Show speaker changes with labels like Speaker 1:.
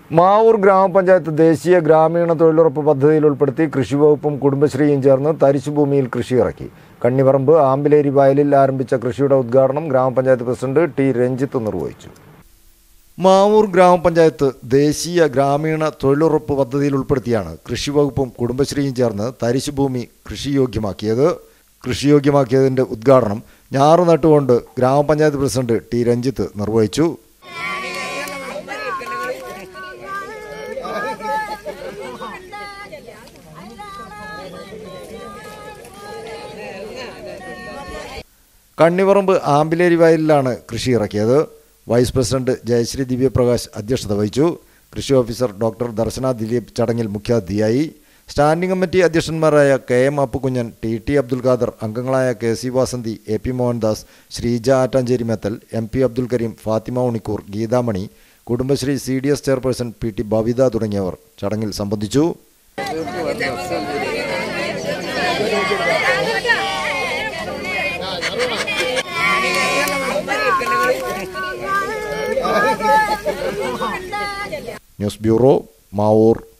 Speaker 1: മാവൂർ ഗ്രാമപഞ്ചായത്ത് ദേശീയ ഗ്രാമീണ തൊഴിലുറപ്പ് പദ്ധതിയിൽ ഉൾപ്പെടുത്തി കൃഷിവകുപ്പും കുടുംബശ്രീയും ചേർന്ന് തരിശുഭൂമിയിൽ കൃഷി ഇറക്കി കണ്ണിപറമ്പ് ആമ്പിലേരി വയലിൽ ആരംഭിച്ച കൃഷിയുടെ ഉദ്ഘാടനം ഗ്രാമപഞ്ചായത്ത് പ്രസിഡന്റ് ടി രഞ്ജിത്ത് നിർവഹിച്ചു മാവൂർ ഗ്രാമപഞ്ചായത്ത് ദേശീയ ഗ്രാമീണ തൊഴിലുറപ്പ് പദ്ധതിയിൽ ഉൾപ്പെടുത്തിയാണ് കൃഷിവകുപ്പും കുടുംബശ്രീയും ചേർന്ന് തരിശുഭൂമി കൃഷിയോഗ്യമാക്കിയത് കൃഷിയോഗ്യമാക്കിയതിൻ്റെ ഉദ്ഘാടനം ഞാറു നട്ടുകൊണ്ട് ഗ്രാമപഞ്ചായത്ത് പ്രസിഡന്റ് ടി രഞ്ജിത്ത് നിർവഹിച്ചു കണ്ണിപറമ്പ് ആമ്പിലേരി വയലിലാണ് കൃഷി ഇറക്കിയത് വൈസ് പ്രസിഡന്റ് ജയശ്രീ ദിവ്യപ്രകാശ് അധ്യക്ഷത വഹിച്ചു കൃഷി ഓഫീസർ ഡോക്ടർ ദർശന ദിലീപ് ചടങ്ങിൽ മുഖ്യാതിഥിയായി സ്റ്റാൻഡിംഗ് കമ്മിറ്റി അധ്യക്ഷന്മാരായ K M Appukunjan T T Abdul Khader അംഗങ്ങളായ K C Vasanthi A P Mohandas Sreeja Attancheri Methal M P Abdul Kareem Fathima Unikkur Geethamani Kudumbashree C D S chairperson P T Bavitha തുടങ്ങിയവർ ചടങ്ങിൽ സംബന്ധിച്ചു ന്യൂസ് ബ്യൂറോ മാവൂർ